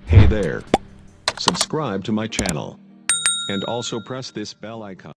Hey there. Subscribe to my channel. And also press this bell icon.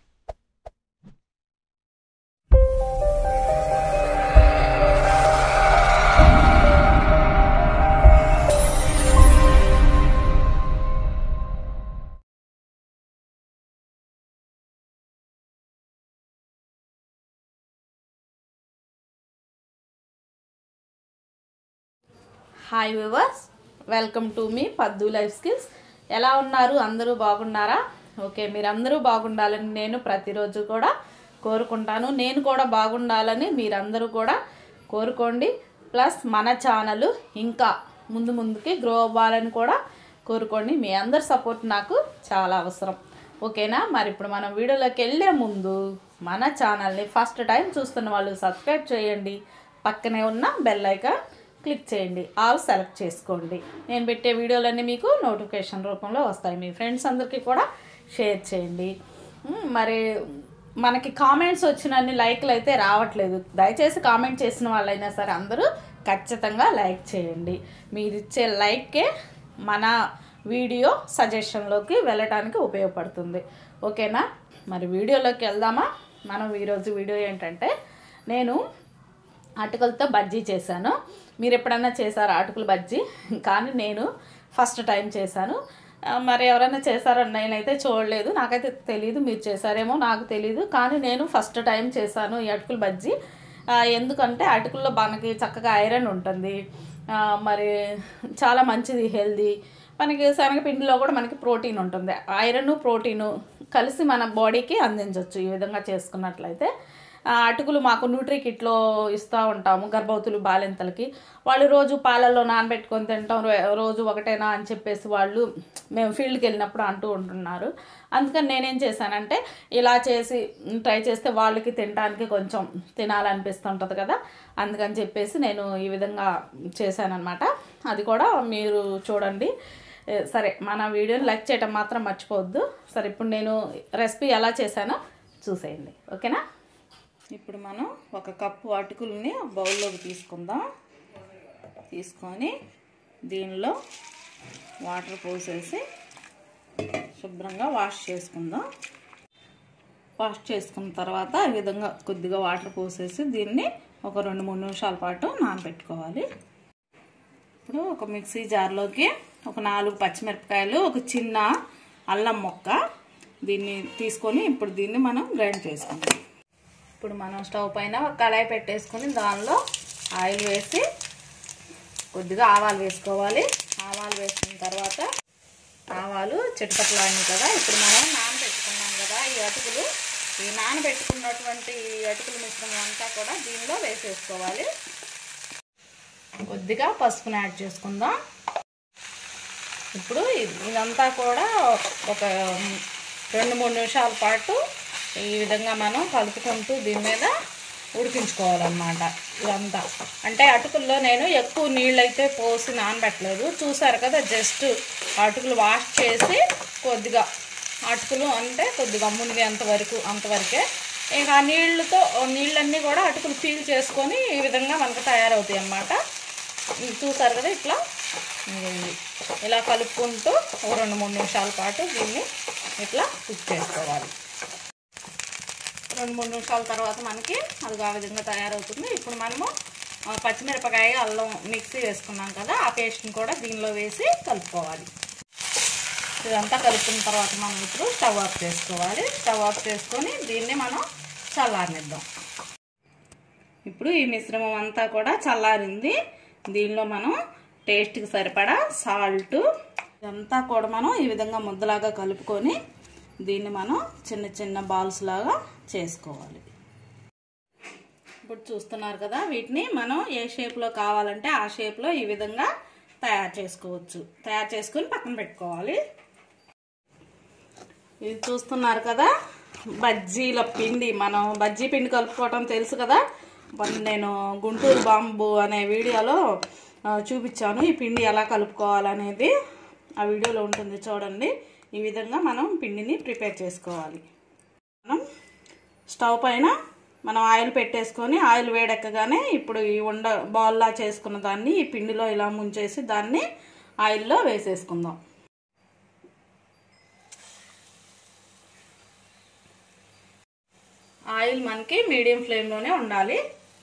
Hi viewers welcome to మీ Paddu life skills ఎలా ఉన్నారు అందరూ బాగున్నారా okay మీరందరూ బాగుండాలని నేను ప్రతిరోజు కూడా కోరుకుంటాను నేను కూడా బాగుండాలని మీరందరూ కూడా కోరుకోండి ప్లస్ మన ఛానల్ ఇంకా ముందు ముందుకి గ్రో అవ్వాలని కూడా కోరుకోండి మీ అందరి సపోర్ట్ నాకు చాలా అవసరం ఓకేనా మరి ఇప్పుడు మనం వీడియోలోకి వెళ్ళే ముందు మన ఛానల్ని ఫస్ట్ టైం చూస్తున్న వాళ్ళు సబ్స్క్రైబ్ చేయండి పక్కనే ఉన్న బెల్ ఐకాన్ క్లిక్ చేయండి ఆల్ సెలెక్ట్ చేసుకోండి నేను పెట్టే వీడియోలన్నీ మీకు నోటిఫికేషన్ రూపంలో వస్తాయి మీ ఫ్రెండ్స్ అందరికీ కూడా షేర్ చేయండి ఉమ్, మరి మనకి కామెంట్స్ వచ్చినన్ని లైక్లు అయితే రావట్లేదు దయచేసి కామెంట్ చేసిన వాళ్ళైనా సరే అందరూ ఖచ్చితంగా లైక్ చేయండి మీరు ఇచ్చే లైక్కే మన వీడియో సజెషన్లోకి వెళ్ళటానికి ఉపయోగపడుతుంది ఓకేనా మరి వీడియోలోకి వెళ్దామా మనం ఈరోజు వీడియో ఏంటంటే నేను అటుకులతో బజ్జీ చేశాను మీరు ఎప్పుడన్నా చేశారా అటుకుల బజ్జీ కానీ నేను ఫస్ట్ టైం చేశాను ఆ, మరి ఎవరైనా చేశారో నేనైతే చూడలేదు నాకైతే తెలియదు మీరు చేశారేమో నాకు తెలియదు కానీ నేను ఫస్ట్ టైం చేశాను ఈ అటుకుల బజ్జీ ఆ, ఎందుకంటే అటుకుల్లో మనకి చక్కగా ఐరన్ ఉంటుంది ఆ, మరి చాలా మంచిది హెల్దీ మనకి శనగపిండిలో కూడా మనకి ప్రోటీన్ ఉంటుంది ఐరన్ ప్రోటీను కలిసి మన బాడీకి అందించవచ్చు ఈ విధంగా చేసుకున్నట్లయితే ఆ, అటుకులు మాకు న్యూట్రీ కిట్లో ఇస్తూ ఉంటాము గర్భవతులు బాలింతలకి వాళ్ళు రోజు పాలల్లో నానబెట్టుకొని తింటాం రో- రోజు ఒకటేనా అని చెప్పేసి వాళ్ళు మేము ఫీల్డ్కి వెళ్ళినప్పుడు అంటూ ఉంటున్నారు అందుకని నేనేం చేశానంటే ఇలా చేసి ట్రై చేస్తే వాళ్ళకి తినడానికి కొంచెం తినాలనిపిస్తుంటుంది కదా అందుకని చెప్పేసి నేను ఈ విధంగా చేశానన్నమాట అది కూడా మీరు చూడండి ఏ, సరే మన వీడియోని లైక్ చేయటం మాత్రం మర్చిపోవద్దు సరే ఇప్పుడు నేను రెసిపీ ఎలా చేశానో చూసేయండి ఓకేనా ఇప్పుడు మనం ఒక కప్పు అటుకుల్ని బౌల్లోకి తీసుకుందాం తీసుకొని దీనిలో వాటర్ పోసేసి శుభ్రంగా వాష్ చేసుకుందాం వాష్ చేసుకున్న తర్వాత ఈ విధంగా కొద్దిగా వాటర్ పోసేసి దీన్ని ఒక రెండు మూడు నిమిషాల పాటు నానబెట్టుకోవాలి ఇప్పుడు ఒక మిక్సీ జార్లోకి ఒక నాలుగు పచ్చిమిరపకాయలు ఒక చిన్న అల్లం మొక్క దీన్ని తీసుకొని ఇప్పుడు దీన్ని మనం గ్రైండ్ చేసుకుందాం ఇప్పుడు మనం స్టవ్ పైన ఒక కళాయి పెట్టేసుకొని దానిలో ఆయిల్ వేసి కొద్దిగా ఆవాలు వేసుకోవాలి ఆవాలు వేసుకున్న తర్వాత ఆవాలు చిటపట్లాడినాయి కదా ఇప్పుడు మనం నానబెట్టుకున్నాం కదా ఈ అటుకులు ఈ నానబెట్టుకున్నటువంటి ఈ అటుకుల మిశ్రమం అంతా కూడా దీనిలో వేసేసుకోవాలి కొద్దిగా పసుపుని యాడ్ చేసుకుందాం ఇప్పుడు ఇది- ఇదంతా కూడా ఒక రెండు మూడు నిమిషాల పాటు ఈ విధంగా మనం కలుపుకుంటూ దీని మీద ఉడికించుకోవాలన్నమాట ఇదంతా అంటే అటుకుల్లో నేను ఎక్కువ నీళ్ళు అయితే పోసి నానబెట్టలేదు చూసారు కదా జస్ట్ అటుకులు వాష్ చేసి కొద్దిగా అటుకులు అంటే కొద్దిగా మునిగేంత వరకు అంతవరకే ఇంకా ఆ నీళ్ళతో నీళ్ళన్నీ కూడా అటుకులు పీల్ చేసుకొని ఈ విధంగా మనకు తయారవుతాయి అన్నమాట ఇది చూసారు కదా ఇట్లా ఇది ఇలా కలుపుకుంటూ ఒక రెండు మూడు నిమిషాల పాటు దీన్ని ఇట్లా కుక్ చేసుకోవాలి రెండు మూడు నిమిషాల తర్వాత మనకి అది ఆ విధంగా తయారవుతుంది ఇప్పుడు మనము ఆ, పచ్చిమిరపకాయ అల్లం మిక్సీ వేసుకున్నాం కదా ఆ పేస్ట్ని కూడా దీనిలో వేసి కలుపుకోవాలి ఇదంతా కలుపుకున్న తర్వాత మనం ఇప్పుడు స్టవ్ ఆఫ్ చేసుకోవాలి స్టవ్ ఆఫ్ చేసుకొని దీన్ని మనం చల్లారనిద్దాం ఇప్పుడు ఈ మిశ్రమం అంతా కూడా చల్లారింది దీనిలో మనం టేస్ట్కి సరిపడా సాల్ట్ ఇదంతా కూడా మనం ఈ విధంగా ముద్దలాగా కలుపుకొని దీన్ని మనం చిన్న చిన్న బాల్స్ లాగా చేసుకోవాలి ఇప్పుడు చూస్తున్నారు కదా వీటిని మనం ఏ షేప్లో కావాలంటే ఆ షేప్లో ఈ విధంగా తయారు చేసుకోవచ్చు తయారు చేసుకొని పక్కన పెట్టుకోవాలి ఇది చూస్తున్నారు కదా బజ్జీల పిండి మనం బజ్జీ పిండి కలుపుకోవటం తెలుసు కదా మొన్న నేను గుంటూరు బాంబు అనే వీడియోలో ఆ, చూపించాను ఈ పిండి ఎలా కలుపుకోవాలనేది ఆ వీడియోలో ఉంటుంది చూడండి ఈ విధంగా మనం పిండిని ప్రిపేర్ చేసుకోవాలి మనం స్టవ్ పైన మనం ఆయిల్ పెట్టేసుకొని ఆయిల్ వేడెక్కగానే ఇప్పుడు ఈ ఉండ బాల్లా చేసుకున్న దాన్ని ఈ పిండిలో ఇలా ముంచేసి దాన్ని ఆయిల్లో వేసేసుకుందాం ఆయిల్ మనకి మీడియం ఫ్లేమ్లోనే ఉండాలి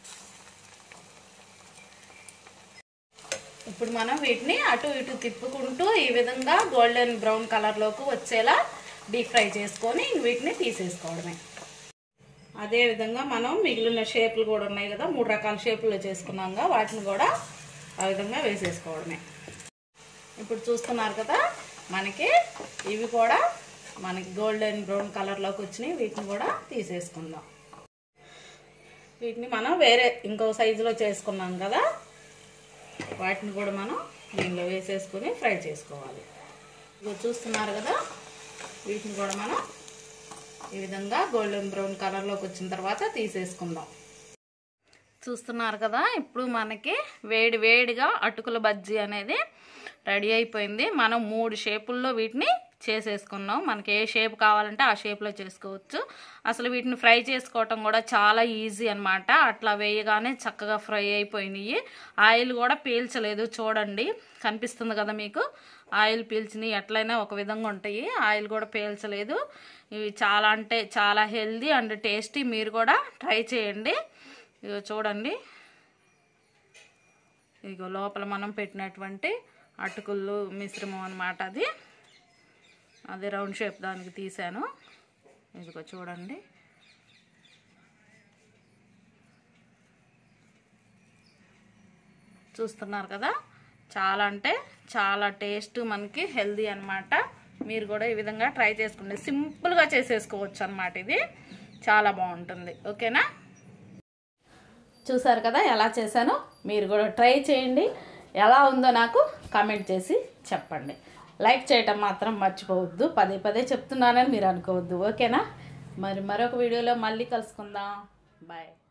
ఇప్పుడు మనం వీటిని అటు ఇటు తిప్పుకుంటూ ఈ విధంగా గోల్డెన్ బ్రౌన్ కలర్లోకి వచ్చేలా డీప్ ఫ్రై చేసుకొని వీటిని తీసేసుకోవడమే అదే విధంగా మనం మిగిలిన షేపులు కూడా ఉన్నాయి కదా మూడు రకాల షేపుల్లో చేసుకున్నాంగా వాటిని కూడా ఆ విధంగా వేసేసుకోవడమే ఇప్పుడు చూస్తున్నారు కదా మనకి ఇవి కూడా మనకి గోల్డెన్ బ్రౌన్ కలర్లోకి వచ్చినాయి వీటిని కూడా తీసేసుకుందాం వీటిని మనం వేరే ఇంకో సైజులో చేసుకున్నాం కదా వాటిని కూడా మనం దీనిలో వేసేసుకుని ఫ్రై చేసుకోవాలి ఇదిగో చూస్తున్నారు కదా వీటిని కూడా మనం ఈ విధంగా గోల్డెన్ బ్రౌన్ కలర్లోకి వచ్చిన తర్వాత తీసేసుకుందాం చూస్తున్నారు కదా ఇప్పుడు మనకి వేడి వేడిగా అటుకుల బజ్జీ అనేది రెడీ అయిపోయింది మనం మూడు షేపుల్లో వీటిని చేసేసుకున్నాం మనకి ఏ షేప్ కావాలంటే ఆ షేప్లో చేసుకోవచ్చు అసలు వీటిని ఫ్రై చేసుకోవటం కూడా చాలా ఈజీ అనమాట అట్లా వేయగానే చక్కగా ఫ్రై అయిపోయినాయి ఆయిల్ కూడా పీల్చలేదు చూడండి కనిపిస్తుంది కదా మీకు ఆయిల్ పీల్చినవి ఎట్లయినా ఒక విధంగా ఉంటాయి ఆయిల్ కూడా పీల్చలేదు ఇవి చాలా అంటే చాలా హెల్దీ అండ్ టేస్టీ మీరు కూడా ట్రై చేయండి ఇగో చూడండి ఇగో లోపల మనం పెట్టినటువంటి అటుకులు మిశ్రమం అనమాట అది అది రౌండ్ షేప్ దానికి తీసాను ఇదిగో చూడండి చూస్తున్నారు కదా చాలా అంటే చాలా టేస్ట్ మనకి హెల్దీ అనమాట మీరు కూడా ఈ విధంగా ట్రై చేసుకోండి సింపుల్గా చేసేసుకోవచ్చు అనమాట ఇది చాలా బాగుంటుంది ఓకేనా చూసారు కదా ఎలా చేశానో మీరు కూడా ట్రై చేయండి ఎలా ఉందో నాకు కామెంట్ చేసి చెప్పండి లైక్ చేయటం మాత్రం మర్చిపోవద్దు పదే పదే చెప్తున్నానని మీరు అనుకోవద్దు ఓకేనా మరి మరొక వీడియోలో మళ్ళీ కలుసుకుందాం బాయ్